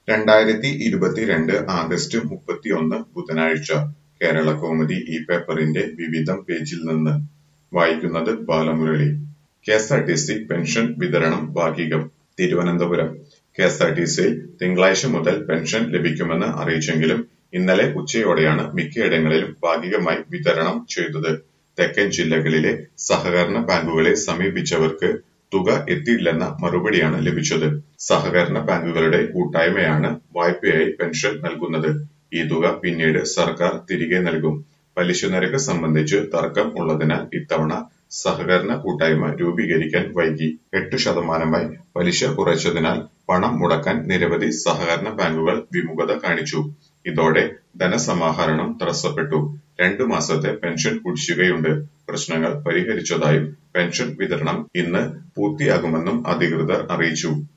രണ്ടായിരത്തി ഇരുപത്തിരണ്ട് ആഗസ്റ്റ് മുപ്പത്തിയൊന്ന് ബുധനാഴ്ച കേരളകൗമുദി ഈ പേപ്പറിന്റെ വിവിധം പേജിൽ നിന്ന് വായിക്കുന്നത് ബാലമുരളി കെഎസ്ആർടിസി പെൻഷൻ വിതരണം ഭാഗികം തിരുവനന്തപുരം കെഎസ്ആർടിസിയിൽ തിങ്കളാഴ്ച മുതൽ പെൻഷൻ ലഭിക്കുമെന്ന് അറിയിച്ചെങ്കിലും ഇന്നലെ ഉച്ചയോടെയാണ് മിക്കയിടങ്ങളിലും ഭാഗികമായി വിതരണം ചെയ്തത് തെക്കൻ ജില്ലകളിലെ സഹകരണ ബാങ്കുകളെ സമീപിച്ചവർക്ക് തുക എത്തിയില്ലെന്ന മറുപടിയാണ് ലഭിച്ചത് സഹകരണ ബാങ്കുകളുടെ കൂട്ടായ്മയാണ് വായ്പയായി പെൻഷൻ നൽകുന്നത് ഈ തുക പിന്നീട് സർക്കാർ തിരികെ നൽകും പലിശ നിരക്ക് സംബന്ധിച്ച് തർക്കം ഉള്ളതിനാൽ ഇത്തവണ സഹകരണ കൂട്ടായ്മ രൂപീകരിക്കാൻ വൈകി എട്ട് ശതമാനമായി പലിശ കുറച്ചതിനാൽ പണം മുടക്കാൻ നിരവധി സഹകരണ ബാങ്കുകൾ വിമുഖത കാണിച്ചു ഇതോടെ ധനസമാഹരണം തടസ്സപ്പെട്ടു രണ്ടു മാസത്തെ പെൻഷൻ കുടിശ്ശികയുണ്ട് പ്രശ്നങ്ങൾ പരിഹരിച്ചതായും പെൻഷൻ വിതരണം ഇന്ന് പൂർത്തിയാകുമെന്നും അധികൃതർ അറിയിച്ചു